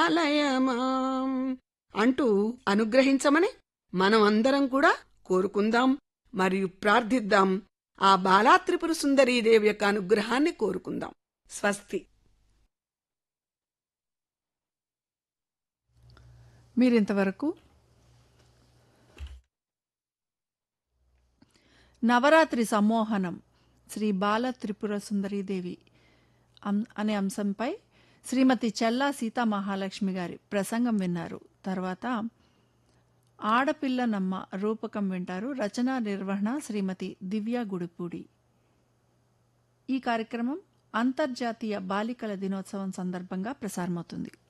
పాలయమాం అంటూ అనుగ్రహించమని మనం అందరం కూడా కోరుకుందాం మరియు ప్రార్థిద్దాం ఆ బాలా త్రిపుర సుందరీదేవి యొక్క అనుగ్రహాన్ని కోరుకుందాం స్వస్తి మీరింతవరకు నవరాత్రి సమ్మోహనం శ్రీ బాల త్రిపుర సుందరీదేవి అం- అనే అంశంపై శ్రీమతి చెల్లా సీతా మహాలక్ష్మి గారి ప్రసంగం విన్నారు తర్వాత ఆడపిల్లనమ్మ రూపకం వింటారు రచనా నిర్వహణ శ్రీమతి దివ్య గుడిపూడి ఈ కార్యక్రమం అంతర్జాతీయ బాలికల దినోత్సవం సందర్భంగా ప్రసారమవుతుంది